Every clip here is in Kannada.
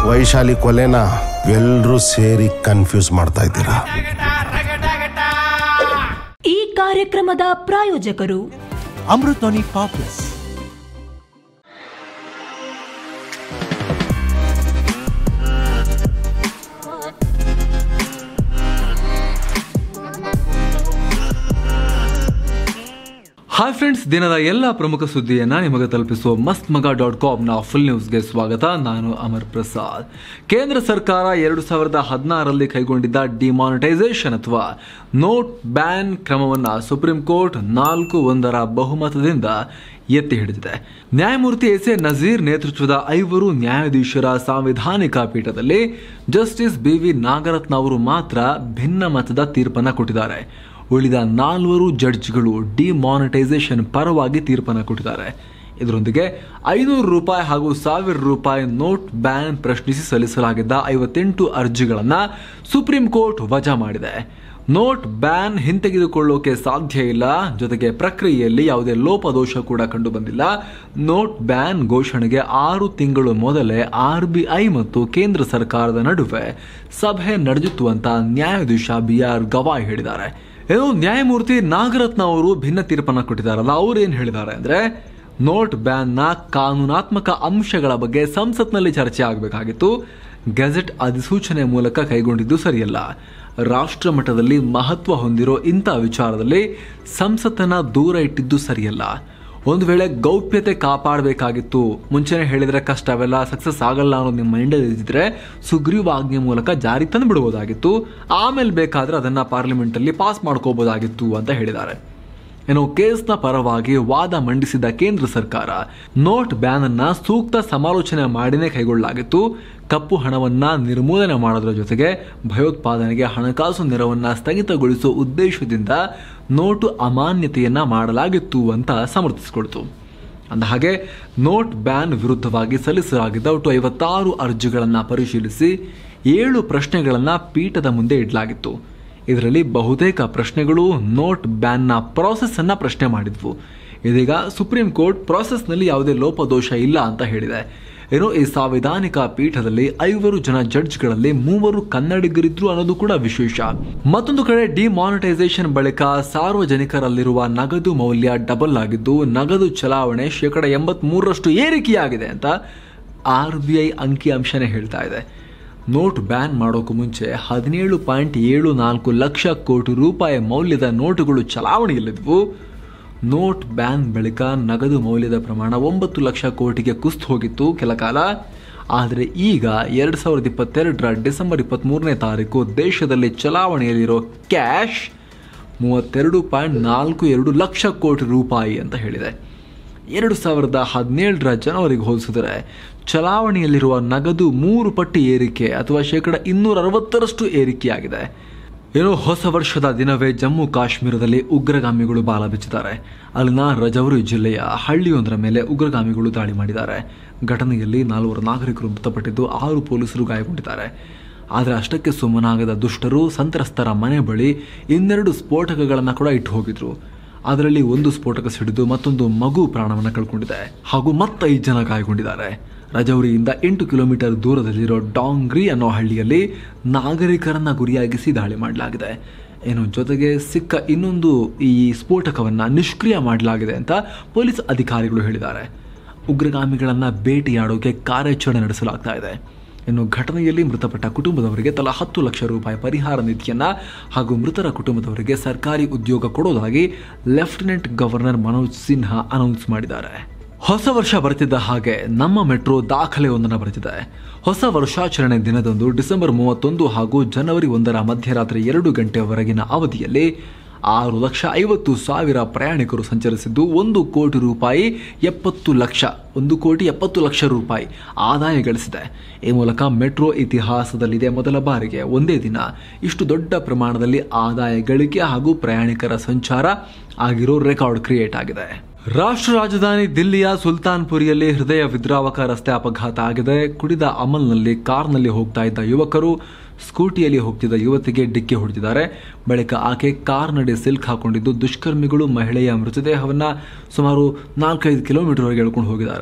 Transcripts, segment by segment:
ವೈಶಾಲಿ ಕೊಲೆನ ಎಲ್ಲರೂ ಸೇರಿ ಕನ್ಫ್ಯೂಸ್ ಮಾಡ್ತಾ ಇದ್ದೀರಾ ಈ ಕಾರ್ಯಕ್ರಮದ ಪ್ರಾಯೋಜಕರು ಅಮೃತವಾಣಿ ಪಾಪ್ಲಸ್ ಹಾಯ್ ಫ್ರೆಂಡ್ಸ್ ದಿನದ ಎಲ್ಲ ಪ್ರಮುಖ ಸುದ್ದಿಯನ್ನ ನಿಮಗೆ ತಲುಪಿಸುವ ಮಸ್ತ್ ಮಗ ಡಾಟ್ ಕಾಮ್ನ ಫುಲ್ ನ್ಯೂಸ್ಗೆ ಸ್ವಾಗತ ನಾನು ಅಮರ್ ಪ್ರಸಾದ್ ಕೇಂದ್ರ ಸರ್ಕಾರ ಎರಡು ಸಾವಿರದ ಹದಿನಾರರಲ್ಲಿ ಕೈಗೊಂಡಿದ್ದ ಡಿಮಾನಿಟೈಸೇಷನ್ ಅಥವಾ ನೋಟ್ ಬ್ಯಾನ್ ಕ್ರಮವನ್ನು ಸುಪ್ರೀಂ ಕೋರ್ಟ್ ನಾಲ್ಕು ಒಂದರ ಬಹುಮತದಿಂದ ಎತ್ತಿ ಹಿಡಿದಿದೆ ನ್ಯಾಯಮೂರ್ತಿ ಎಸ್ ಎ ನಜೀರ್ ನೇತೃತ್ವದ ಐವರು ನ್ಯಾಯಾಧೀಶರ ಸಾಂವಿಧಾನಿಕ ಪೀಠದಲ್ಲಿ ಜಸ್ಟಿಸ್ ಬಿ ವಿ ನಾಗರತ್ನ ಅವರು ಮಾತ್ರ ಭಿನ್ನ ಮತದ ತೀರ್ಪನ್ನ ಕೊಟ್ಟಿದ್ದಾರೆ ಉಳಿದ ನಾಲ್ವರು ಜಡ್ಜ್ಗಳು ಡಿಮಾನಿಟೈಸೇಷನ್ ಪರವಾಗಿ ತೀರ್ಪನ್ನು ಕೊಟ್ಟಿದ್ದಾರೆ ಇದರೊಂದಿಗೆ ಐನೂರು ರೂಪಾಯಿ ಹಾಗೂ ಸಾವಿರ ರೂಪಾಯಿ ನೋಟ್ ಬ್ಯಾನ್ ಪ್ರಶ್ನಿಸಿ ಸಲ್ಲಿಸಲಾಗಿದ್ದ ಐವತ್ತೆಂಟು ಅರ್ಜಿಗಳನ್ನು ಸುಪ್ರೀಂ ಕೋರ್ಟ್ ವಜಾ ಮಾಡಿದೆ ನೋಟ್ ಬ್ಯಾನ್ ಹಿಂತೆಗೆದುಕೊಳ್ಳೋಕೆ ಸಾಧ್ಯ ಇಲ್ಲ ಜೊತೆಗೆ ಪ್ರಕ್ರಿಯೆಯಲ್ಲಿ ಯಾವುದೇ ಲೋಪದೋಷ ಕೂಡ ಕಂಡು ಬಂದಿಲ್ಲ ನೋಟ್ ಬ್ಯಾನ್ ಘೋಷಣೆಗೆ ಆರು ತಿಂಗಳು ಮೊದಲೇ ಆರ್ ಬಿ ಐ ಮತ್ತು ಕೇಂದ್ರ ಸರ್ಕಾರದ ನಡುವೆ ಸಭೆ ನಡೆದಿತ್ತು ಅಂತ ನ್ಯಾಯಾಧೀಶ ಬಿ ಆರ್ ಗವಾಯ್ ಹೇಳಿದ್ದಾರೆ ಏನು ನ್ಯಾಯಮೂರ್ತಿ ನಾಗರತ್ನ ಅವರು ಭಿನ್ನ ತೀರ್ಪನ್ನ ಕೊಟ್ಟಿದ್ದಾರಲ್ಲ ಅವ್ರು ಏನ್ ಹೇಳಿದ್ದಾರೆ ಅಂದ್ರೆ ನೋಟ್ ಬ್ಯಾನ್ನ ಕಾನೂನಾತ್ಮಕ ಅಂಶಗಳ ಬಗ್ಗೆ ಸಂಸತ್ನಲ್ಲಿ ಚರ್ಚೆ ಆಗಬೇಕಾಗಿತ್ತು ಗೆಜೆಟ್ ಅಧಿಸೂಚನೆ ಮೂಲಕ ಕೈಗೊಂಡಿದ್ದು ಸರಿಯಲ್ಲ ರಾಷ್ಟ್ರ ಮಟ್ಟದಲ್ಲಿ ಮಹತ್ವ ಹೊಂದಿರೋ ಇಂಥ ವಿಚಾರದಲ್ಲಿ ಸಂಸತ್ತನ್ನ ದೂರ ಇಟ್ಟಿದ್ದು ಸರಿಯಲ್ಲ ಒಂದು ವೇಳೆ ಗೌಪ್ಯತೆ ಕಾಪಾಡಬೇಕಾಗಿತ್ತು ಮುಂಚೆನೆ ಹೇಳಿದ್ರೆ ಕಷ್ಟ ಅವೆಲ್ಲ ಸಕ್ಸಸ್ ಆಗಲ್ಲ ಅನ್ನೋದು ನಿಮ್ಮ ಮೈಂಡಲ್ಲಿ ಇದ್ದಿದ್ರೆ ಸುಗ್ರೀವಾಜ್ಞೆ ಮೂಲಕ ಜಾರಿ ತಂದು ಬಿಡಬಹುದಾಗಿತ್ತು ಆಮೇಲೆ ಬೇಕಾದ್ರೆ ಅದನ್ನ ಪಾರ್ಲಿಮೆಂಟ್ ಅಲ್ಲಿ ಪಾಸ್ ಮಾಡ್ಕೋಬಹುದಾಗಿತ್ತು ಅಂತ ಹೇಳಿದ್ದಾರೆ ಏನು ಕೇಸ್ನ ಪರವಾಗಿ ವಾದ ಮಂಡಿಸಿದ ಕೇಂದ್ರ ಸರ್ಕಾರ ನೋಟ್ ಬ್ಯಾನ್ ಅನ್ನ ಸೂಕ್ತ ಸಮಾಲೋಚನೆ ಮಾಡಿನೇ ಕೈಗೊಳ್ಳಲಾಗಿತ್ತು ಕಪ್ಪು ಹಣವನ್ನ ನಿರ್ಮೂಲನೆ ಮಾಡೋದ್ರ ಜೊತೆಗೆ ಭಯೋತ್ಪಾದನೆಗೆ ಹಣಕಾಸು ನೆರವನ್ನ ಸ್ಥಗಿತಗೊಳಿಸುವ ಉದ್ದೇಶದಿಂದ ನೋಟು ಅಮಾನ್ಯತೆಯನ್ನ ಮಾಡಲಾಗಿತ್ತು ಅಂತ ಸಮರ್ಥಿಸಿಕೊಳ್ತು ಅಂದಹಾಗೆ ನೋಟ್ ಬ್ಯಾನ್ ವಿರುದ್ಧವಾಗಿ ಸಲ್ಲಿಸಲಾಗಿದ್ದ ಒಟ್ಟು ಐವತ್ತಾರು ಅರ್ಜಿಗಳನ್ನು ಪರಿಶೀಲಿಸಿ ಏಳು ಪ್ರಶ್ನೆಗಳನ್ನು ಪೀಠದ ಮುಂದೆ ಇಡಲಾಗಿತ್ತು ಇದರಲ್ಲಿ ಬಹುತೇಕ ಪ್ರಶ್ನೆಗಳು ನೋಟ್ ಬ್ಯಾನ್ನ ಪ್ರಾಸೆಸ್ ಅನ್ನ ಪ್ರಶ್ನೆ ಮಾಡಿದ್ವು ಇದೀಗ ಸುಪ್ರೀಂ ಕೋರ್ಟ್ ಪ್ರಾಸೆಸ್ನಲ್ಲಿ ಯಾವುದೇ ಲೋಪದೋಷ ಇಲ್ಲ ಅಂತ ಹೇಳಿದೆ ಏನೋ ಈ ಸಾಂವಿಧಾನಿಕ ಪೀಠದಲ್ಲಿ ಐವರು ಜನ ಜಡ್ಜ್ಗಳಲ್ಲಿ ಮೂವರು ಕನ್ನಡಿಗರಿದ್ರು ಅನ್ನೋದು ಕೂಡ ವಿಶೇಷ ಮತ್ತೊಂದು ಕಡೆ ಡಿಮಾನಿಟೈಸೇಷನ್ ಬಳಿಕ ಸಾರ್ವಜನಿಕರಲ್ಲಿರುವ ನಗದು ಮೌಲ್ಯ ಡಬಲ್ ಆಗಿದ್ದು ನಗದು ಚಲಾವಣೆ ಶೇಕಡ ಎಂಬತ್ ಮೂರರಷ್ಟು ಏರಿಕೆಯಾಗಿದೆ ಅಂತ ಆರ್ ಬಿ ಐ ಅಂಕಿಅಂಶನೇ ಹೇಳ್ತಾ ಇದೆ ನೋಟ್ ಬ್ಯಾನ್ ಮಾಡೋಕ್ಕೂ ಮುಂಚೆ ಹದಿನೇಳು ಪಾಯಿಂಟ್ ಏಳು ನಾಲ್ಕು ಲಕ್ಷ ಕೋಟಿ ರೂಪಾಯಿ ಮೌಲ್ಯದ ನೋಟುಗಳು ಚಲಾವಣೆಯಲ್ಲಿದ್ವು ನೋಟ್ ಬ್ಯಾನ್ ಬಳಿಕ ನಗದು ಮೌಲ್ಯದ ಪ್ರಮಾಣ ಒಂಬತ್ತು ಲಕ್ಷ ಕೋಟಿಗೆ ಕುಸಿದು ಹೋಗಿತ್ತು ಕೆಲ ಕಾಲ ಆದರೆ ಈಗ ಎರಡು ಸಾವಿರದ ಇಪ್ಪತ್ತೆರಡರ ಡಿಸೆಂಬರ್ ಇಪ್ಪತ್ತ್ಮೂರನೇ ತಾರೀಕು ದೇಶದಲ್ಲಿ ಚಲಾವಣೆಯಲ್ಲಿರೋ ಕ್ಯಾಶ್ ಮೂವತ್ತೆರಡು ಪಾಯಿಂಟ್ ನಾಲ್ಕು ಎರಡು ಲಕ್ಷ ಕೋಟಿ ರೂಪಾಯಿ ಅಂತ ಹೇಳಿದೆ ಎರಡು ಸಾವಿರದ ಹದಿನೇಳರ ಜನವರಿಗೆ ಹೋಲಿಸಿದರೆ ಚಲಾವಣೆಯಲ್ಲಿರುವ ನಗದು ಮೂರು ಪಟ್ಟು ಏರಿಕೆ ಅಥವಾ ಶೇಕಡ ಇನ್ನೂರ ಅರವತ್ತರಷ್ಟು ಏರಿಕೆಯಾಗಿದೆ ಏನೋ ಹೊಸ ವರ್ಷದ ದಿನವೇ ಜಮ್ಮು ಕಾಶ್ಮೀರದಲ್ಲಿ ಉಗ್ರಗಾಮಿಗಳು ಬಾಲ ಬಿಚ್ಚಿದ್ದಾರೆ ಅಲ್ಲಿನ ರಜೌರಿ ಜಿಲ್ಲೆಯ ಹಳ್ಳಿಯೊಂದರ ಮೇಲೆ ಉಗ್ರಗಾಮಿಗಳು ದಾಳಿ ಮಾಡಿದ್ದಾರೆ ಘಟನೆಯಲ್ಲಿ ನಾಲ್ವರು ನಾಗರಿಕರು ಮೃತಪಟ್ಟಿದ್ದು ಆರು ಪೊಲೀಸರು ಗಾಯಗೊಂಡಿದ್ದಾರೆ ಆದರೆ ಅಷ್ಟಕ್ಕೆ ಸುಮ್ಮನಾಗದ ದುಷ್ಟರು ಸಂತ್ರಸ್ತರ ಮನೆ ಬಳಿ ಇನ್ನೆರಡು ಸ್ಫೋಟಕಗಳನ್ನು ಕೂಡ ಇಟ್ಟು ಹೋಗಿದ್ರು ಅದರಲ್ಲಿ ಒಂದು ಸ್ಫೋಟಕ ಸಿಡಿದು ಮತ್ತೊಂದು ಮಗು ಪ್ರಾಣವನ್ನು ಕಳ್ಕೊಂಡಿದೆ ಹಾಗೂ ಮತ್ತೈದು ಜನ ಗಾಯಗೊಂಡಿದ್ದಾರೆ ರಜೌರಿಯಿಂದ ಎಂಟು ಕಿಲೋಮೀಟರ್ ದೂರದಲ್ಲಿರೋ ಡಾಂಗ್ರಿ ಅನ್ನೋ ಹಳ್ಳಿಯಲ್ಲಿ ನಾಗರಿಕರನ್ನ ಗುರಿಯಾಗಿಸಿ ದಾಳಿ ಮಾಡಲಾಗಿದೆ ಏನು ಜೊತೆಗೆ ಸಿಕ್ಕ ಇನ್ನೊಂದು ಈ ಸ್ಫೋಟಕವನ್ನು ನಿಷ್ಕ್ರಿಯ ಮಾಡಲಾಗಿದೆ ಅಂತ ಪೊಲೀಸ್ ಅಧಿಕಾರಿಗಳು ಹೇಳಿದ್ದಾರೆ ಉಗ್ರಗಾಮಿಗಳನ್ನು ಭೇಟಿಯಾಡೋಕೆ ಕಾರ್ಯಾಚರಣೆ ನಡೆಸಲಾಗ್ತಾ ಇದೆ ಇನ್ನು ಘಟನೆಯಲ್ಲಿ ಮೃತಪಟ್ಟ ಕುಟುಂಬದವರಿಗೆ ತಲಾ ಹತ್ತು ಲಕ್ಷ ರೂಪಾಯಿ ಪರಿಹಾರ ನಿಧಿಯನ್ನ ಹಾಗೂ ಮೃತರ ಕುಟುಂಬದವರಿಗೆ ಸರ್ಕಾರಿ ಉದ್ಯೋಗ ಕೊಡೋದಾಗಿ lieutenant governor Manoj Sinha announce ಮಾಡಿದ್ದಾರೆ ಹೊಸ ವರ್ಷ ಬರ್ತಿದ್ದ ಹಾಗೆ ನಮ್ಮ ಮೆಟ್ರೋ ದಾಖಲೆಯೊಂದನ್ನು ಬರೆದಿದೆ ಹೊಸ ವರ್ಷಾಚರಣೆ ದಿನದಂದು ಡಿಸೆಂಬರ್ ಮೂವತ್ತೊಂದು ಹಾಗೂ ಜನವರಿ ಒಂದರ ಮಧ್ಯರಾತ್ರಿ ಎರಡು ಗಂಟೆವರೆಗಿನ ಅವಧಿಯಲ್ಲಿ ಆರು ಲಕ್ಷ ಐವತ್ತು ಸಾವಿರ ಪ್ರಯಾಣಿಕರು ಸಂಚರಿಸಿದ್ದು ಒಂದು ಕೋಟಿ ರೂಪಾಯಿ ಎಪ್ಪತ್ತು ಲಕ್ಷ ಒಂದು ಕೋಟಿ ಎಪ್ಪತ್ತು ಲಕ್ಷ ರೂಪಾಯಿ ಆದಾಯ ಗಳಿಸಿದೆ ಈ ಮೂಲಕ ಮೆಟ್ರೋ ಇತಿಹಾಸದಲ್ಲಿದೆ ಮೊದಲ ಬಾರಿಗೆ ಒಂದೇ ದಿನ ಇಷ್ಟು ದೊಡ್ಡ ಪ್ರಮಾಣದಲ್ಲಿ ಆದಾಯ ಗಳಿಕೆ ಹಾಗೂ ಪ್ರಯಾಣಿಕರ ಸಂಚಾರ ಆಗಿರೋ ರೆಕಾರ್ಡ್ ಕ್ರಿಯೇಟ್ ಆಗಿದೆ ರಾಷ್ಟ್ರ ರಾಜಧಾನಿ ದಿಲ್ಲಿಯ ಸುಲ್ತಾನ್ಪುರಿಯಲ್ಲಿ ಹೃದಯ ವಿದ್ರಾವಕ ರಸ್ತೆ ಅಪಘಾತ ಆಗಿದೆ ಕುಡಿದ ಅಮಲ್ನಲ್ಲಿ ಕಾರ್ನಲ್ಲಿ ಹೋಗ್ತಾ ಇದ್ದ ಯುವಕರು ಸ್ಕೂಟಿಯಲ್ಲಿ ಹೋಗ್ತಿದ್ದ ಯುವತಿಗೆ ಡಿಕ್ಕಿ ಹೊಡೆದಿದ್ದಾರೆ ಬಳಿಕ ಆಕೆ ಕಾರ್ನಡಿ ಸಿಲ್ಕ್ ಹಾಕೊಂಡಿದ್ದು ದುಷ್ಕರ್ಮಿಗಳು ಮಹಿಳೆಯ ಮೃತದೇಹವನ್ನ ಸುಮಾರು ನಾಲ್ಕೈದು ಕಿಲೋಮೀಟರ್ವರೆಗೆ ಎಳ್ಕೊಂಡು ಹೋಗಿದ್ದಾರೆ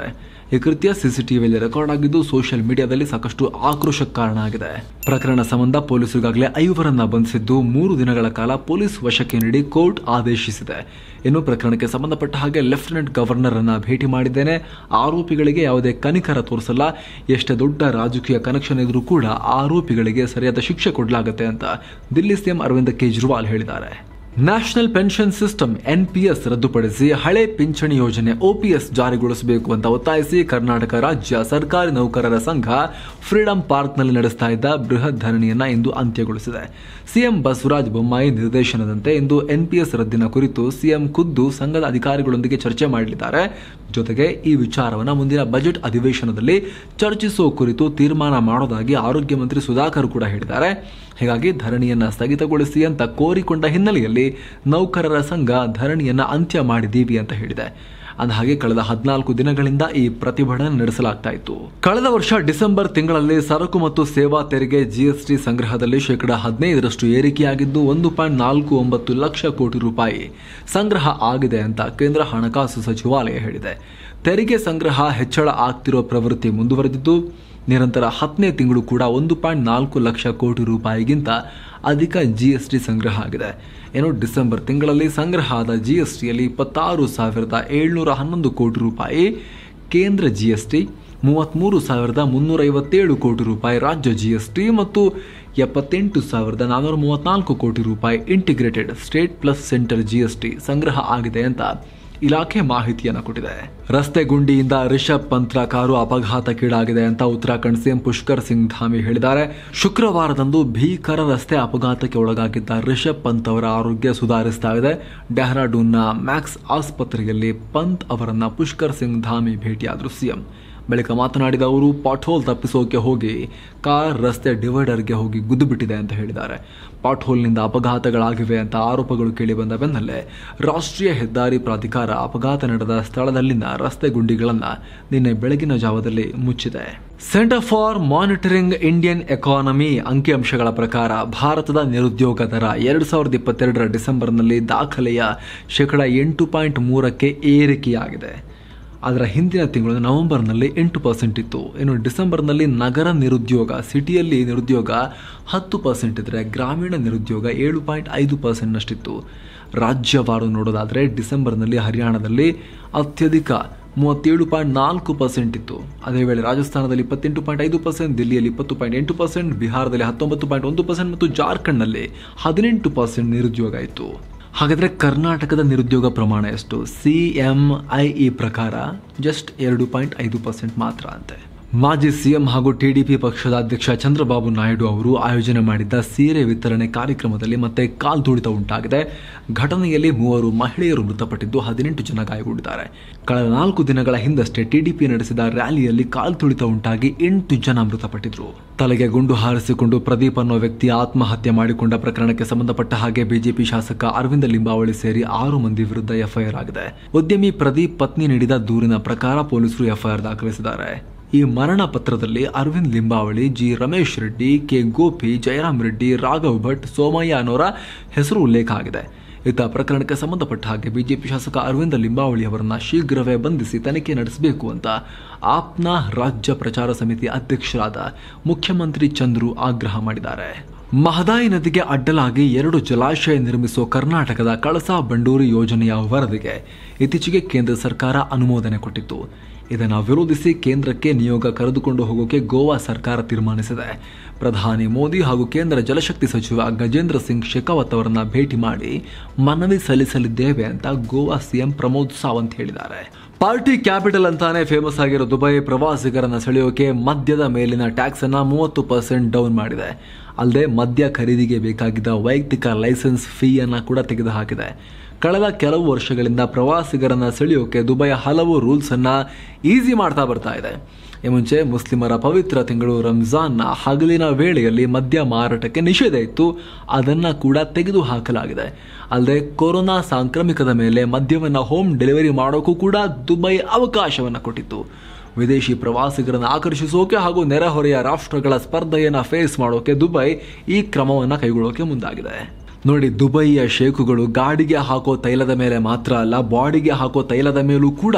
ಈ ಕೃತ್ಯ ಸಿಸಿಟಿವಿಯಲ್ಲಿ ರೆಕಾರ್ಡ್ ಆಗಿದ್ದು ಸೋಷಿಯಲ್ ಮೀಡಿಯಾದಲ್ಲಿ ಸಾಕಷ್ಟು ಆಕ್ರೋಶಕ್ಕೆ ಕಾರಣ ಆಗಿದೆ ಪ್ರಕರಣ ಸಂಬಂಧ ಪೊಲೀಸರಿಗಾಗಲೇ ಐವರನ್ನ ಬಂಧಿಸಿದ್ದು ಮೂರು ದಿನಗಳ ಕಾಲ ಪೊಲೀಸ್ ವಶಕ್ಕೆ ನೀಡಿ ಕೋರ್ಟ್ ಆದೇಶಿಸಿದೆ ಇನ್ನು ಪ್ರಕರಣಕ್ಕೆ ಸಂಬಂಧಪಟ್ಟ ಹಾಗೆ ಲೆಫ್ಟಿನೆಂಟ್ ಗವರ್ನರ್ ಅನ್ನ ಭೇಟಿ ಮಾಡಿದ್ದೇನೆ ಆರೋಪಿಗಳಿಗೆ ಯಾವುದೇ ಕನಿಕರ ತೋರಿಸಲ್ಲ ಎಷ್ಟೇ ದೊಡ್ಡ ರಾಜಕೀಯ ಕನೆಕ್ಷನ್ ಇದ್ರೂ ಕೂಡ ಆರೋಪಿಗಳಿಗೆ ಸರಿಯಾದ ಶಿಕ್ಷೆ ಕೊಡಲಾಗುತ್ತೆ ಅಂತ ದಿಲ್ಲಿ ಸಿಎಂ ಅರವಿಂದ್ ಕೇಜ್ರಿವಾಲ್ ಹೇಳಿದ್ದಾರೆ ನ್ಯಾಷನಲ್ ಪೆನ್ಷನ್ ಸಿಸ್ಟಮ್ ಎನ್ಪಿಎಸ್ ರದ್ದುಪಡಿಸಿ ಹಳೆ ಪಿಂಚಣಿ ಯೋಜನೆ ಒಪಿಎಸ್ ಜಾರಿಗೊಳಿಸಬೇಕು ಅಂತ ಒತ್ತಾಯಿಸಿ ಕರ್ನಾಟಕ ರಾಜ್ಯ ಸರ್ಕಾರಿ ನೌಕರರ ಸಂಘ ಫ್ರೀಡಂ ಪಾರ್ಕ್ನಲ್ಲಿ ನಡೆಸ್ತಾ ಇದ್ದ ಬೃಹತ್ ಧರಣಿಯನ್ನ ಇಂದು ಅಂತ್ಯಗೊಳಿಸಿದೆ ಸಿಎಂ ಬಸವರಾಜ ಬೊಮ್ಮಾಯಿ ನಿರ್ದೇಶನದಂತೆ ಇಂದು ಎನ್ಪಿಎಸ್ ರದ್ದಿನ ಕುರಿತು ಸಿಎಂ ಖುದ್ದು ಸಂಘದ ಅಧಿಕಾರಿಗಳೊಂದಿಗೆ ಚರ್ಚೆ ಮಾಡಲಿದ್ದಾರೆ ಜೊತೆಗೆ ಈ ವಿಚಾರವನ್ನು ಮುಂದಿನ ಬಜೆಟ್ ಅಧಿವೇಶನದಲ್ಲಿ ಚರ್ಚಿಸುವ ಕುರಿತು ತೀರ್ಮಾನ ಮಾಡೋದಾಗಿ ಆರೋಗ್ಯ ಮಂತ್ರಿ ಸುಧಾಕರ್ ಕೂಡ ಹೇಳಿದ್ದಾರೆ ಹೀಗಾಗಿ ಧರಣಿಯನ್ನ ಸ್ಥಗಿತಗೊಳಿಸಿ ಅಂತ ಕೋರಿಕೊಂಡ ಹಿನ್ನೆಲೆಯಲ್ಲಿ ನೌಕರರ ಸಂಘ ಧರಣಿಯನ್ನ ಅಂತ್ಯ ಮಾಡಿದೀವಿ ಅಂತ ಹೇಳಿದೆ ಅಂದಹಾಗೆ ಕಳೆದ ಹದಿನಾಲ್ಕು ದಿನಗಳಿಂದ ಈ ಪ್ರತಿಭಟನೆ ನಡೆಸಲಾಗ್ತಾ ಇತ್ತು ಕಳೆದ ವರ್ಷ ಡಿಸೆಂಬರ್ ತಿಂಗಳಲ್ಲಿ ಸರಕು ಮತ್ತು ಸೇವಾ ತೆರಿಗೆ ಜಿಎಸ್ಟಿ ಸಂಗ್ರಹದಲ್ಲಿ ಶೇಕಡಾ ಹದಿನೈದರಷ್ಟು ಏರಿಕೆಯಾಗಿದ್ದು ಒಂದು ಪಾಯಿಂಟ್ ನಾಲ್ಕು ಒಂಬತ್ತು ಲಕ್ಷ ಕೋಟಿ ರೂಪಾಯಿ ಸಂಗ್ರಹ ಆಗಿದೆ ಅಂತ ಕೇಂದ್ರ ಹಣಕಾಸು ಸಚಿವಾಲಯ ಹೇಳಿದೆ ತೆರಿಗೆ ಸಂಗ್ರಹ ಹೆಚ್ಚಳ ಆಗ್ತಿರೋ ಪ್ರವೃತ್ತಿ ಮುಂದುವರೆದಿದ್ದು ನಿರಂತರ ಹತ್ತನೇ ತಿಂಗಳು ಕೂಡ ಒಂದು ಪಾಯಿಂಟ್ ನಾಲ್ಕು ಲಕ್ಷ ಕೋಟಿ ರೂಪಾಯಿಗಿಂತ ಅಧಿಕ ಜಿಎಸ್ಟಿ ಸಂಗ್ರಹ ಆಗಿದೆ ಏನು ಡಿಸೆಂಬರ್ ತಿಂಗಳಲ್ಲಿ ಸಂಗ್ರಹ ಆದ ಜಿಎಸ್ಟಿಯಲ್ಲಿ ಇಪ್ಪತ್ತಾರು ಸಾವಿರದ ಏಳ್ನೂರ ಹನ್ನೊಂದು ಕೋಟಿ ರೂಪಾಯಿ ಕೇಂದ್ರ ಜಿಎಸ್ಟಿ ಮೂವತ್ತ್ಮೂರು ಸಾವಿರದ ಮುನ್ನೂರ ಐವತ್ತೇಳು ಕೋಟಿ ರೂಪಾಯಿ ರಾಜ್ಯ ಜಿಎಸ್ಟಿ ಮತ್ತು ಎಪ್ಪತ್ತೆಂಟು ಸಾವಿರದ ನಾನ್ನೂರ ಮೂವತ್ನಾಲ್ಕು ಕೋಟಿ ರೂಪಾಯಿ integrated state plus centre GST ಸಂಗ್ರಹ ಆಗಿದೆ ಅಂತ ಇಲಾಖೆ ಮಾಹಿತಿಯನ್ನು ಕೊಟ್ಟಿದೆ ರಸ್ತೆ ಗುಂಡಿಯಿಂದ ರಿಷಬ್ ಪಂತ್ರ ಕಾರು ಅಪಘಾತಕ್ಕೀಡಾಗಿದೆ ಅಂತ ಉತ್ತರಾಖಂಡ್ ಸಿಎಂ ಪುಷ್ಕರ್ ಸಿಂಗ್ ಧಾಮಿ ಹೇಳಿದ್ದಾರೆ ಶುಕ್ರವಾರದಂದು ಭೀಕರ ರಸ್ತೆ ಅಪಘಾತಕ್ಕೆ ಒಳಗಾಗಿದ್ದ ರಿಷಬ್ ಪಂತ್ ಅವರ ಆರೋಗ್ಯ ಸುಧಾರಿಸ್ತಾ ಇದೆ ಡೆಹ್ರಾಡೂನ್ನ ಮ್ಯಾಕ್ಸ್ ಆಸ್ಪತ್ರೆಯಲ್ಲಿ ಪಂತ್ ಅವರನ್ನ ಪುಷ್ಕರ್ ಸಿಂಗ್ ಧಾಮಿ ಭೇಟಿಯಾದರು ಸಿಎಂ ಬಳಿಕ ಮಾತನಾಡಿದ ಅವರು ಪಾಟ್ಹೋಲ್ ತಪ್ಪಿಸೋಕೆ ಹೋಗಿ ಕಾರ್ ರಸ್ತೆ ಡಿವೈಡರ್ಗೆ ಹೋಗಿ ಗುದ್ದು ಬಿಟ್ಟಿದೆ ಅಂತ ಹೇಳಿದ್ದಾರೆ ಪಾಟ್ಹೋಲ್ನಿಂದ ಅಪಘಾತಗಳಾಗಿವೆ ಅಂತ ಆರೋಪಗಳು ಕೇಳಿಬಂದ ಬೆನ್ನಲ್ಲೇ ರಾಷ್ಟ್ರೀಯ ಹೆದ್ದಾರಿ ಪ್ರಾಧಿಕಾರ ಅಪಘಾತ ನಡೆದ ಸ್ಥಳದಲ್ಲಿನ ರಸ್ತೆ ಗುಂಡಿಗಳನ್ನು ನಿನ್ನೆ ಬೆಳಗಿನ ಜಾವದಲ್ಲಿ ಮುಚ್ಚಿದೆ centre for monitoring Indian economy ಅಂಕಿಅಂಶಗಳ ಪ್ರಕಾರ ಭಾರತದ ನಿರುದ್ಯೋಗ ದರ ಎರಡು ಸಾವಿರದ ಇಪ್ಪತ್ತೆರಡರ ಡಿಸೆಂಬರ್ನಲ್ಲಿ ದಾಖಲೆಯ ಶೇಕಡ ಎಂಟು ಪಾಯಿಂಟ್ ಮೂರಕ್ಕೆ ಏರಿಕೆಯಾಗಿದೆ ಅದರ ಹಿಂದಿನ ತಿಂಗಳು ನವೆಂಬರ್ನಲ್ಲಿ ಎಂಟು ಪರ್ಸೆಂಟ್ ಇತ್ತು ಇನ್ನು ಡಿಸೆಂಬರ್ನಲ್ಲಿ ನಗರ ನಿರುದ್ಯೋಗ ಸಿಟಿಯಲ್ಲಿ ನಿರುದ್ಯೋಗ ಹತ್ತು ಪರ್ಸೆಂಟ್ ಇದ್ದರೆ ಗ್ರಾಮೀಣ ನಿರುದ್ಯೋಗ ಏಳು ಪಾಯಿಂಟ್ ಐದು ಪರ್ಸೆಂಟ್ನಷ್ಟಿತ್ತು ರಾಜ್ಯವಾರು ನೋಡೋದಾದರೆ ಡಿಸೆಂಬರ್ನಲ್ಲಿ ಹರಿಯಾಣದಲ್ಲಿ ಅತ್ಯಧಿಕ ಮೂವತ್ತೇಳು ಪಾಯಿಂಟ್ ನಾಲ್ಕು ಪರ್ಸೆಂಟ್ ಇತ್ತು ಅದೇ ವೇಳೆ ರಾಜಸ್ಥಾನದಲ್ಲಿ ಇಪ್ಪತ್ತೆಂಟು ಪಾಯಿಂಟ್ ಐದು ಪರ್ಸೆಂಟ್ ದಿಲ್ಲಿಯಲ್ಲಿ ಇಪ್ಪತ್ತು ಪಾಯಿಂಟ್ ಎಂಟು ಪರ್ಸೆಂಟ್ ಬಿಹಾರದಲ್ಲಿ ಹತ್ತೊಂಬತ್ತು ಪಾಯಿಂಟ್ ಒಂದು ಪರ್ಸೆಂಟ್ ಮತ್ತು ಜಾರ್ಖಂಡ್ನಲ್ಲಿ ಹದಿನೆಂಟು ಪರ್ಸೆಂಟ್ ನಿರುದ್ಯೋಗ ಇತ್ತು ಹಾಗಾದರೆ ಕರ್ನಾಟಕದ ನಿರುದ್ಯೋಗ ಪ್ರಮಾಣ ಎಷ್ಟು ಸಿ ಎಂ ಐ ಇ ಪ್ರಕಾರ ಜಸ್ಟ್ ಎರಡು ಪಾಯಿಂಟ್ ಐದು ಪರ್ಸೆಂಟ್ ಮಾತ್ರ ಅಂತೆ ಮಾಜಿ ಸಿಎಂ ಹಾಗೂ ಟಿಡಿಪಿ ಪಕ್ಷದ ಅಧ್ಯಕ್ಷ ಚಂದ್ರಬಾಬು ನಾಯ್ಡು ಅವರು ಆಯೋಜನೆ ಮಾಡಿದ್ದ ಸೀರೆ ವಿತರಣೆ ಕಾರ್ಯಕ್ರಮದಲ್ಲಿ ಮತ್ತೆ ಕಾಲ್ತುಳಿತ ಉಂಟಾಗಿದೆ ಘಟನೆಯಲ್ಲಿ ಮೂವರು ಮಹಿಳೆಯರು ಮೃತಪಟ್ಟಿದ್ದು ಹದಿನೆಂಟು ಜನ ಗಾಯಗೊಂಡಿದ್ದಾರೆ ಕಳೆದ ನಾಲ್ಕು ದಿನಗಳ ಹಿಂದಷ್ಟೇ ಟಿಡಿಪಿ ನಡೆಸಿದ ರ್ಯಾಲಿಯಲ್ಲಿ ಕಾಲ್ತುಳಿತ ಉಂಟಾಗಿ ಎಂಟು ಜನ ಮೃತಪಟ್ಟಿದ್ರು ತಲೆಗೆ ಗುಂಡು ಹಾರಿಸಿಕೊಂಡು ಪ್ರದೀಪ್ ಅನ್ನೋ ವ್ಯಕ್ತಿ ಆತ್ಮಹತ್ಯೆ ಮಾಡಿಕೊಂಡ ಪ್ರಕರಣಕ್ಕೆ ಸಂಬಂಧಪಟ್ಟ ಹಾಗೆ ಬಿಜೆಪಿ ಶಾಸಕ ಅರವಿಂದ ಲಿಂಬಾವಳಿ ಸೇರಿ ಆರು ಮಂದಿ ವಿರುದ್ಧ ಎಫ್ಐಆರ್ ಆಗಿದೆ ಉದ್ಯಮಿ ಪ್ರದೀಪ್ ಪತ್ನಿ ನೀಡಿದ ದೂರಿನ ಪ್ರಕಾರ ಪೊಲೀಸರು ಎಫ್ಐಆರ್ ದಾಖಲಿಸಿದ್ದಾರೆ ಈ ಮರಣ ಪತ್ರದಲ್ಲಿ ಅರವಿಂದ್ ಲಿಂಬಾವಳಿ ಜಿ ರಮೇಶ್ ರೆಡ್ಡಿ ಕೆ ಗೋಪಿ ಜಯರಾಮ್ ರೆಡ್ಡಿ ರಾಘವ್ ಭಟ್ ಸೋಮಯ್ಯ ಅನ್ನೋರ ಹೆಸರು ಉಲ್ಲೇಖ ಆಗಿದೆ ಇತ್ತ ಪ್ರಕರಣಕ್ಕೆ ಸಂಬಂಧಪಟ್ಟ ಹಾಗೆ ಬಿಜೆಪಿ ಶಾಸಕ ಅರವಿಂದ ಲಿಂಬಾವಳಿ ಅವರನ್ನ ಶೀಘ್ರವೇ ಬಂಧಿಸಿ ತನಿಖೆ ನಡೆಸಬೇಕು ಅಂತ ಆಪ್ನ ರಾಜ್ಯ ಪ್ರಚಾರ ಸಮಿತಿ ಅಧ್ಯಕ್ಷರಾದ ಮುಖ್ಯಮಂತ್ರಿ ಚಂದ್ರು ಆಗ್ರಹ ಮಾಡಿದ್ದಾರೆ ಮಹದಾಯಿ ನದಿಗೆ ಅಡ್ಡಲಾಗಿ ಎರಡು ಜಲಾಶಯ ನಿರ್ಮಿಸುವ ಕರ್ನಾಟಕದ ಕಳಸಾ ಬಂಡೂರಿ ಯೋಜನೆಯ ವರದಿಗೆ ಇತ್ತೀಚೆಗೆ ಕೇಂದ್ರ ಸರ್ಕಾರ ಅನುಮೋದನೆ ಕೊಟ್ಟಿತ್ತು ಇದನ್ನು ವಿರೋಧಿಸಿ ಕೇಂದ್ರಕ್ಕೆ ನಿಯೋಗ ಕರೆದುಕೊಂಡು ಹೋಗೋಕೆ ಗೋವಾ ಸರ್ಕಾರ ತೀರ್ಮಾನಿಸಿದೆ ಪ್ರಧಾನಿ ಮೋದಿ ಹಾಗೂ ಕೇಂದ್ರ ಜಲಶಕ್ತಿ ಸಚಿವ ಗಜೇಂದ್ರ ಸಿಂಗ್ ಶೆಖಾವತ್ ಅವರನ್ನ ಭೇಟಿ ಮಾಡಿ ಮನವಿ ಸಲ್ಲಿಸಲಿದ್ದೇವೆ ಅಂತ ಗೋವಾ ಸಿಎಂ ಪ್ರಮೋದ್ ಸಾವಂತ್ ಹೇಳಿದ್ದಾರೆ ಪಾರ್ಟಿ ಕ್ಯಾಪಿಟಲ್ ಅಂತಾನೆ ಫೇಮಸ್ ಆಗಿರೋ ದುಬೈ ಪ್ರವಾಸಿಗರನ್ನ ಸೆಳೆಯೋಕೆ ಮದ್ಯದ ಮೇಲಿನ ಟ್ಯಾಕ್ಸ್ ಅನ್ನ ಮೂವತ್ತು ಪರ್ಸೆಂಟ್ ಡೌನ್ ಮಾಡಿದೆ ಅಲ್ಲದೆ ಮದ್ಯ ಖರೀದಿಗೆ ಬೇಕಾಗಿದ್ದ ವೈಯಕ್ತಿಕ ಲೈಸೆನ್ಸ್ ಫೀ ಅನ್ನ ಕೂಡ ತೆಗೆದುಹಾಕಿದೆ ಕಳೆದ ಕೆಲವು ವರ್ಷಗಳಿಂದ ಪ್ರವಾಸಿಗರನ್ನ ಸೆಳೆಯೋಕೆ ದುಬೈ ಹಲವು ರೂಲ್ಸ್ ಅನ್ನ ಈಸಿ ಮಾಡ್ತಾ ಬರ್ತಾ ಇದೆ ಈ ಮುಂಚೆ ಮುಸ್ಲಿಮರ ಪವಿತ್ರ ತಿಂಗಳು ರಂಜಾನ್ನ ಹಗಲಿನ ವೇಳೆಯಲ್ಲಿ ಮದ್ಯ ಮಾರಾಟಕ್ಕೆ ನಿಷೇಧ ಇತ್ತು ಅದನ್ನ ಕೂಡ ತೆಗೆದು ಹಾಕಲಾಗಿದೆ ಅಲ್ಲದೆ ಕೊರೋನಾ ಸಾಂಕ್ರಾಮಿಕದ ಮೇಲೆ ಮದ್ಯವನ್ನ ಹೋಮ್ ಡೆಲಿವರಿ ಮಾಡೋಕ್ಕೂ ಕೂಡ ದುಬೈ ಅವಕಾಶವನ್ನ ಕೊಟ್ಟಿತ್ತು ವಿದೇಶಿ ಪ್ರವಾಸಿಗರನ್ನು ಆಕರ್ಷಿಸೋಕೆ ಹಾಗೂ ನೆರೆಹೊರೆಯ ರಾಷ್ಟ್ರಗಳ ಸ್ಪರ್ಧೆಯನ್ನ ಫೇಸ್ ಮಾಡೋಕೆ ದುಬೈ ಈ ಕ್ರಮವನ್ನ ಕೈಗೊಳ್ಳೋಕೆ ಮುಂದಾಗಿದೆ ನೋಡಿ ದುಬೈಯ ಶೇಖುಗಳು ಗಾಡಿಗೆ ಹಾಕೋ ತೈಲದ ಮೇಲೆ ಮಾತ್ರ ಅಲ್ಲ ಬಾಡಿಗೆ ಹಾಕೋ ತೈಲದ ಮೇಲೂ ಕೂಡ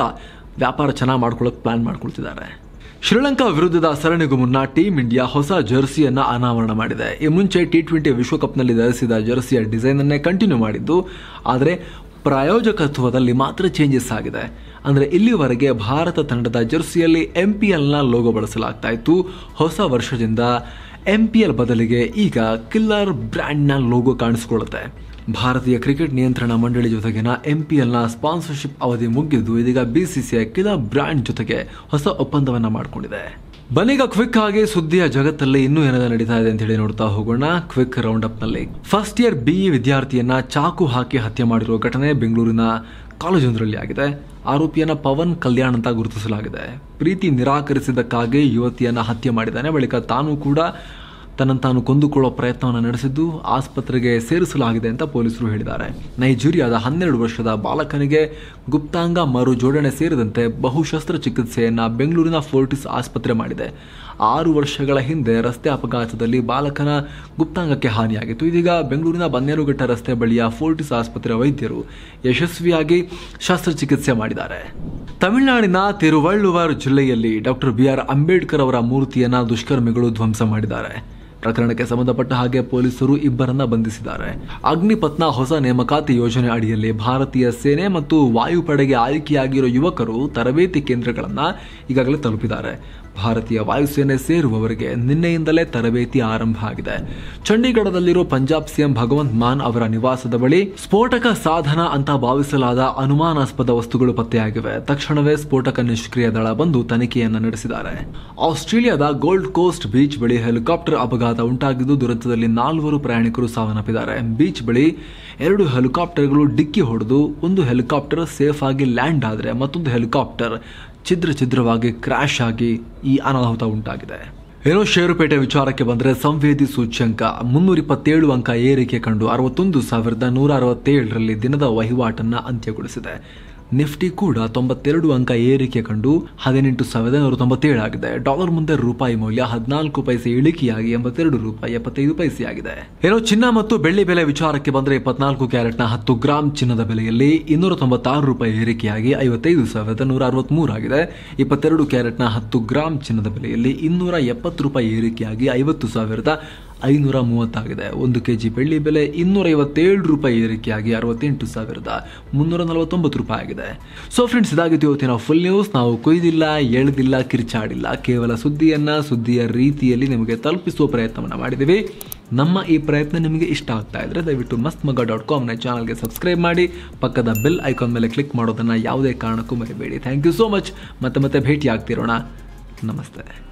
ವ್ಯಾಪಾರ ಚೆನ್ನಾಗಿ ಮಾಡ್ಕೊಳ್ಳೋಕೆ ಪ್ಲಾನ್ ಮಾಡ್ಕೊಳ್ತಿದ್ದಾರೆ ಶ್ರೀಲಂಕಾ ವಿರುದ್ಧದ ಸರಣಿಗೂ ಮುನ್ನ ಟೀಮ್ ಇಂಡಿಯಾ ಹೊಸ ಜರ್ಸಿಯನ್ನ ಅನಾವರಣ ಮಾಡಿದೆ ಈ ಮುಂಚೆ ಟಿ ಟ್ವೆಂಟಿ ವಿಶ್ವಕಪ್ನಲ್ಲಿ ಧರಿಸಿದ ಜರ್ಸಿಯ ಡಿಸೈನ್ ಅನ್ನೇ ಕಂಟಿನ್ಯೂ ಮಾಡಿದ್ದು ಆದರೆ ಪ್ರಾಯೋಜಕತ್ವದಲ್ಲಿ ಮಾತ್ರ ಚೇಂಜಸ್ ಆಗಿದೆ ಅಂದರೆ ಇಲ್ಲಿವರೆಗೆ ಭಾರತ ತಂಡದ ಜರ್ಸಿಯಲ್ಲಿ ಎಂ ಪಿ ಎಲ್ನ ಲೋಗೋ ಬಳಸಲಾಗ್ತಾ ಇತ್ತು ಹೊಸ ವರ್ಷದಿಂದ ಎಂ ಪಿ ಎಲ್ ಬದಲಿಗೆ ಈಗ ಕಿಲ್ಲರ್ ಬ್ರ್ಯಾಂಡ್ನ ಲೋಗೋ ಕಾಣಿಸಿಕೊಳ್ಳುತ್ತೆ ಭಾರತೀಯ ಕ್ರಿಕೆಟ್ ನಿಯಂತ್ರಣ ಮಂಡಳಿ ಜೊತೆಗಿನ ಎಂಪಿಎಲ್ನ ಸ್ಪಾನ್ಸರ್ಶಿಪ್ ಅವಧಿ ಮುಗಿದ್ದು ಇದೀಗ ಬಿಸಿಸಿಐ ಕಿಲರ್ ಬ್ರ್ಯಾಂಡ್ ಜೊತೆಗೆ ಹೊಸ ಒಪ್ಪಂದವನ್ನ ಮಾಡಿಕೊಂಡಿದೆ ಬನ್ನೀಗ ಕ್ವಿಕ್ ಆಗಿ ಸುದ್ದಿಯ ಜಗತ್ತಲ್ಲಿ ಇನ್ನೂ ಏನಾದ ನಡೀತಾ ಇದೆ ಅಂತ ಹೇಳಿ ನೋಡ್ತಾ ಹೋಗೋಣ ಕ್ವಿಕ್ ರೌಂಡ್ ಅಪ್ ನಲ್ಲಿ ಫಸ್ಟ್ ಇಯರ್ ಬಿಇ ವಿದ್ಯಾರ್ಥಿಯನ್ನ ಚಾಕು ಹಾಕಿ ಹತ್ಯೆ ಮಾಡಿರುವ ಘಟನೆ ಬೆಂಗಳೂರಿನ ಕಾಲೇಜೊಂದರಲ್ಲಿ ಆಗಿದೆ ಆರೋಪಿಯನ್ನ ಪವನ್ ಕಲ್ಯಾಣ್ ಅಂತ ಗುರುತಿಸಲಾಗಿದೆ ಪ್ರೀತಿ ನಿರಾಕರಿಸಿದ್ದಕ್ಕಾಗಿ ಯುವತಿಯನ್ನ ಹತ್ಯೆ ಮಾಡಿದ್ದಾನೆ ಬಳಿಕ ತಾನು ಕೂಡ ತನ್ನನ್ನು ತಾನು ಕೊಂದುಕೊಳ್ಳೋ ಪ್ರಯತ್ನವನ್ನು ನಡೆಸಿದ್ದು ಆಸ್ಪತ್ರೆಗೆ ಸೇರಿಸಲಾಗಿದೆ ಅಂತ ಪೊಲೀಸರು ಹೇಳಿದ್ದಾರೆ ನೈಜೀರಿಯಾದ ಹನ್ನೆರಡು ವರ್ಷದ ಬಾಲಕನಿಗೆ ಗುಪ್ತಾಂಗ ಮರು ಜೋಡಣೆ ಸೇರಿದಂತೆ ಬಹು ಶಸ್ತ್ರಚಿಕಿತ್ಸೆಯನ್ನ ಬೆಂಗಳೂರಿನ ಫೋರ್ಟಿಸ್ ಆಸ್ಪತ್ರೆ ಮಾಡಿದೆ ಆರು ವರ್ಷಗಳ ಹಿಂದೆ ರಸ್ತೆ ಅಪಘಾತದಲ್ಲಿ ಬಾಲಕನ ಗುಪ್ತಾಂಗಕ್ಕೆ ಹಾನಿಯಾಗಿತ್ತು ಇದೀಗ ಬೆಂಗಳೂರಿನ ಬನ್ನೇರುಘಟ್ಟ ರಸ್ತೆ ಬಳಿಯ ಫೋರ್ಟಿಸ್ ಆಸ್ಪತ್ರೆ ವೈದ್ಯರು ಯಶಸ್ವಿಯಾಗಿ ಶಸ್ತ್ರಚಿಕಿತ್ಸೆ ಮಾಡಿದ್ದಾರೆ ತಮಿಳುನಾಡಿನ ತಿರುವಳ್ಳುವರ್ ಜಿಲ್ಲೆಯಲ್ಲಿ ಡಾಕ್ಟರ್ ಬಿ ಆರ್ ಅಂಬೇಡ್ಕರ್ ಅವರ ಮೂರ್ತಿಯನ್ನ ದುಷ್ಕರ್ಮಿಗಳು ಧ್ವಂಸ ಮಾಡಿದ್ದಾರೆ ಪ್ರಕರಣಕ್ಕೆ ಸಂಬಂಧಪಟ್ಟ ಹಾಗೆ ಪೊಲೀಸರು ಇಬ್ಬರನ್ನ ಬಂಧಿಸಿದ್ದಾರೆ ಅಗ್ನಿಪತ್ನ ಹೊಸ ನೇಮಕಾತಿ ಯೋಜನೆ ಅಡಿಯಲ್ಲಿ ಭಾರತೀಯ ಸೇನೆ ಮತ್ತು ವಾಯುಪಡೆಗೆ ಆಯ್ಕೆಯಾಗಿರೋ ಯುವಕರು ತರಬೇತಿ ಕೇಂದ್ರಗಳನ್ನ ಈಗಾಗಲೇ ತಲುಪಿದ್ದಾರೆ ಭಾರತೀಯ ವಾಯುಸೇನೆ ಸೇರುವವರಿಗೆ ನಿನ್ನೆಯಿಂದಲೇ ತರಬೇತಿ ಆರಂಭ ಆಗಿದೆ ಚಂಡೀಗಢದಲ್ಲಿರೋ ಪಂಜಾಬ್ ಸಿಎಂ ಭಗವಂತ್ ಮಾನ್ ಅವರ ನಿವಾಸದ ಬಳಿ ಸ್ಫೋಟಕ ಸಾಧನ ಅಂತ ಭಾವಿಸಲಾದ ಅನುಮಾನಾಸ್ಪದ ವಸ್ತುಗಳು ಪತ್ತೆಯಾಗಿವೆ ತಕ್ಷಣವೇ ಸ್ಫೋಟಕ ನಿಷ್ಕ್ರಿಯ ದಳ ಬಂದು ತನಿಖೆಯನ್ನ ನಡೆಸಿದ್ದಾರೆ ಆಸ್ಟ್ರೇಲಿಯಾದ ಗೋಲ್ಡ್ ಕೋಸ್ಟ್ ಬೀಚ್ ಬಳಿ ಹೆಲಿಕಾಪ್ಟರ್ ಅಪಘಾತ ಉಂಟಾಗಿದ್ದು ದುರಂತದಲ್ಲಿ ನಾಲ್ವರು ಪ್ರಯಾಣಿಕರು ಸಾವನ್ನಪ್ಪಿದ್ದಾರೆ ಬೀಚ್ ಬಳಿ ಎರಡು ಹೆಲಿಕಾಪ್ಟರ್ಗಳು ಡಿಕ್ಕಿ ಹೊಡೆದು ಒಂದು ಹೆಲಿಕಾಪ್ಟರ್ ಸೇಫ್ ಆಗಿ ಲ್ಯಾಂಡ್ ಆದರೆ ಮತ್ತೊಂದು ಹೆಲಿಕಾಪ್ಟರ್ ಛಿದ್ರ ಛಿದ್ರವಾಗಿ ಕ್ರಾಶ್ ಆಗಿ ಈ ಅನಾಹುತ ಉಂಟಾಗಿದೆ ಏನೋ ಷೇರುಪೇಟೆ ವಿಚಾರಕ್ಕೆ ಬಂದರೆ ಸಂವೇದಿ ಸೂಚ್ಯಂಕ ಮುನ್ನೂರ ಇಪ್ಪತ್ತೇಳು ಅಂಕ ಏರಿಕೆ ಕಂಡು ಅರವತ್ತೊಂದು ಸಾವಿರದ ನೂರ ಅರವತ್ತೇಳರಲ್ಲಿ ದಿನದ ವಹಿವಾಟನ್ನ ಅಂತ್ಯಗೊಳಿಸಿದೆ ನಿಫ್ಟಿ ಕೂಡ ತೊಂಬತ್ತೆರಡು ಅಂಕ ಏರಿಕೆ ಕಂಡು ಹದಿನೆಂಟು ಸಾವಿರದ ನೂರ ತೊಂಬತ್ತೇಳು ಆಗಿದೆ ಡಾಲರ್ ಮುಂದೆ ರೂಪಾಯಿ ಮೌಲ್ಯ ಹದಿನಾಲ್ಕು ಪೈಸೆ ಇಳಿಕೆಯಾಗಿ ಎಂಬತ್ತೆರಡು ರೂಪಾಯಿ ಎಪ್ಪತ್ತೈದು ಪೈಸೆಯಾಗಿದೆ ಏನೋ ಚಿನ್ನ ಮತ್ತು ಬೆಳ್ಳಿ ಬೆಲೆ ವಿಚಾರಕ್ಕೆ ಬಂದರೆ ಇಪ್ಪತ್ನಾಲ್ಕು ಕ್ಯಾರೆಟ್ನ ಹತ್ತು ಗ್ರಾಂ ಚಿನ್ನದ ಬೆಲೆಯಲ್ಲಿ ಇನ್ನೂರ ತೊಂಬತ್ತಾರು ರೂಪಾಯಿ ಏರಿಕೆಯಾಗಿ ಐವತ್ತೈದು ಸಾವಿರದ ನೂರ ಅರವತ್ಮೂರು ಆಗಿದೆ ಇಪ್ಪತ್ತೆರಡು ಕ್ಯಾರೆಟ್ನ ಹತ್ತು ಗ್ರಾಂ ಚಿನ್ನದ ಬೆಲೆಯಲ್ಲಿ ಇನ್ನೂರ ಎಪ್ಪತ್ತು ರೂಪಾಯಿ ಏರಿಕೆಯಾಗಿ ಐವತ್ತು ಸಾವಿರದ ಐನೂರ ಮೂವತ್ತಾಗಿದೆ ಒಂದು ಕೆಜಿ ಬೆಳ್ಳಿ ಬೆಲೆ ಇನ್ನೂರ ಐವತ್ತೇಳು ರೂಪಾಯಿ ಏರಿಕೆಯಾಗಿ ಅರವತ್ತೆಂಟು ಸಾವಿರದ ಮುನ್ನೂರ ನಲವತ್ತೊಂಬತ್ತು ರೂಪಾಯಿ ಆಗಿದೆ ಸೊ ಫ್ರೆಂಡ್ಸ್ ಇದಾಗಿತ್ತು ಇವತ್ತಿನ ಫುಲ್ ನ್ಯೂಸ್ ನಾವು ಕೊಯ್ದಿಲ್ಲ ಎಳೆದಿಲ್ಲ ಕಿರ್ಚಾಡಿಲ್ಲ ಕೇವಲ ಸುದ್ದಿಯನ್ನ ಸುದ್ದಿಯ ರೀತಿಯಲ್ಲಿ ನಿಮಗೆ ತಲುಪಿಸುವ ಪ್ರಯತ್ನವನ್ನು ಮಾಡಿದ್ದೀವಿ ನಮ್ಮ ಈ ಪ್ರಯತ್ನ ನಿಮಗೆ ಇಷ್ಟ ಆಗ್ತಾ ಇದ್ರೆ ದಯವಿಟ್ಟು ಮಸ್ತ್ ಮಗ ಡಾಟ್ ಕಾಮ್ನ ಚಾನಲ್ಗೆ ಸಬ್ಸ್ಕ್ರೈಬ್ ಮಾಡಿ ಪಕ್ಕದ ಬೆಲ್ ಐಕಾನ್ ಮೇಲೆ ಕ್ಲಿಕ್ ಮಾಡೋದನ್ನು ಯಾವುದೇ ಕಾರಣಕ್ಕೂ ಮರಿಬೇಡಿ ಥ್ಯಾಂಕ್ ಯು ಸೋ ಮಚ್ ಮತ್ತೆ ಮತ್ತೆ ಭೇಟಿ ಆಗ್ತಿರೋಣ ನಮಸ್ತೆ